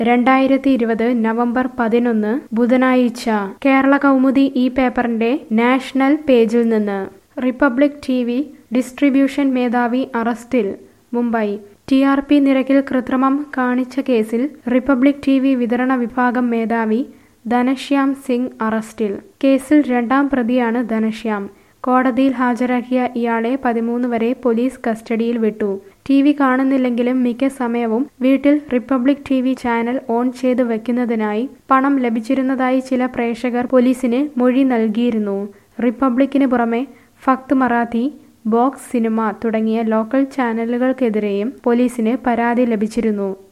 രണ്ടായിരത്തി ഇരുപത് നവംബർ പതിനൊന്ന് ബുധനാഴ്ച കേരള കൗമുദി ഈ പേപ്പറിന്റെ നാഷണൽ പേജിൽ നിന്ന് റിപ്പബ്ലിക് ടി വി ഡിസ്ട്രിബ്യൂഷൻ മേധാവി അറസ്റ്റിൽ മുംബൈ ടി ആർ പി നിരക്കിൽ കൃത്രിമം കാണിച്ച കേസിൽ റിപ്പബ്ലിക് ടി വി വിതരണ വിഭാഗം മേധാവി ധനശ്യാം സിംഗ് അറസ്റ്റിൽ കേസിൽ രണ്ടാം പ്രതിയാണ് ധനശ്യാം കോടതിയിൽ ഹാജരാക്കിയ ഇയാളെ പതിമൂന്ന് വരെ പോലീസ് കസ്റ്റഡിയിൽ വിട്ടു ടി വി കാണുന്നില്ലെങ്കിലും മിക്ക സമയവും വീട്ടിൽ Republic T V channel on ചെയ്ത് വെക്കുന്നതിനായി പണം ലഭിച്ചിരുന്നതായി ചില പ്രേക്ഷകർ പോലീസിന് മൊഴി നൽകിയിരുന്നു റിപ്പബ്ലിക്കിന് പുറമെ ഫക്ത് മറാത്തി ബോക്സ് സിനിമ തുടങ്ങിയ ലോക്കൽ ചാനലുകൾക്കെതിരെയും പോലീസിന് പരാതി ലഭിച്ചിരുന്നു